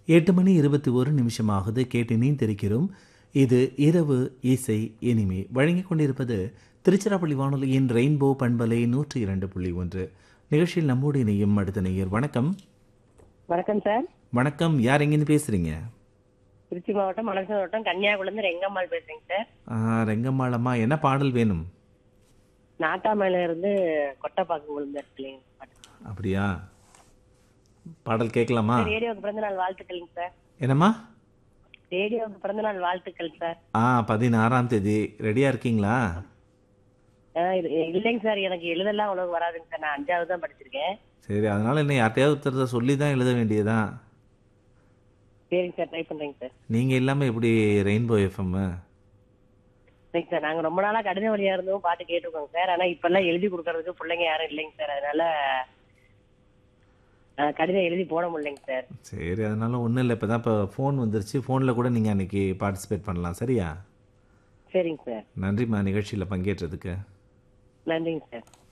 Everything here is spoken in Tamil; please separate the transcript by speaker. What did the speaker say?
Speaker 1: எட்டு மணி இருபத்தி ஒரு நிமிஷமாகுது கேட்டு நீந்திருக்கிறோம் இது இரவு இசை இனிமே வழங்கிக் கொண்டிருப்பது திருச்சிராப்பள்ளி வானொலியின் ரெயின்போ பண்பலை நூற்றி இரண்டு புள்ளி ஒன்று நிகழ்ச்சியில் நம்மோடு இணையும் அடுத்த நேயர் வணக்கம்
Speaker 2: வணக்கம் சார்
Speaker 1: வணக்கம் யார் எங்கேருந்து பேசுறீங்க
Speaker 2: திருச்சி மாவட்டம் மலசு மாவட்டம் கன்னியாகுளம் ரெங்கம்மாள் பேசுறேங்க சார்
Speaker 1: ஆ, ரெங்கம்மாளம்மா என்ன பாடல் வேணும்
Speaker 2: நாட்டாமையில இருந்து கொட்டப்பாக்கம் விழுந்த பிள்ளைங்க
Speaker 1: அப்படியா பாடல் கேட்கலாமா
Speaker 2: ரேடியோவுக்கு பிறந்த நாள் வாழ்த்துக்கள்ங்க சார்
Speaker 1: என்னம்மா
Speaker 2: ரேடியோவுக்கு பிறந்த நாள் வாழ்த்துக்கள் சார்
Speaker 1: ஆ பதினாறாம் தேதி ரெடியா இருக்கீங்களா
Speaker 2: ஆ, இது- இல்லைங்க சார் எனக்கு எழுதெல்லாம் அவ்வளவு வராதுங்க சார் நான் அஞ்சாவது தான் படிச்சிருக்கேன்
Speaker 1: சரி அதனால என்ன யார்ட்டையாவது ஒருத்தரத்தை சொல்லி தான் எழுத வேண்டியதான்
Speaker 2: சரிங்க சார் ட்ரை பண்றேங்க சார்
Speaker 1: நீங்க இல்லாம எப்படி ரெயின்போ எஃப்எம்
Speaker 2: சரிங்க சார் நாங்க ரொம்ப நாளா கடித வழியா இருந்தும் பாட்டு கேட்டிருக்கோங்க சார் ஆனா இப்ப எல்லாம் எழுதி கொடுக்கறதுக்கு பிள்ளைங்க யாரும் இல்லைங்க சார் அதனால ஆ, கடிதம் எழுதி போட முடியலைங்க சார்
Speaker 1: சரி அதனால ஒன்றும் இல்லை இப்போ தான் இப்போ ஃபோன் வந்துருச்சு ஃபோனில் கூட நீங்கள் அன்னைக்கு பார்ட்டிசிபேட் பண்ணலாம் சரியா
Speaker 2: சரிங்க சார்
Speaker 1: நன்றிம்மா நிகழ்ச்சியில் பங்கேற்றதுக்கு
Speaker 2: நன்றிங்க சார்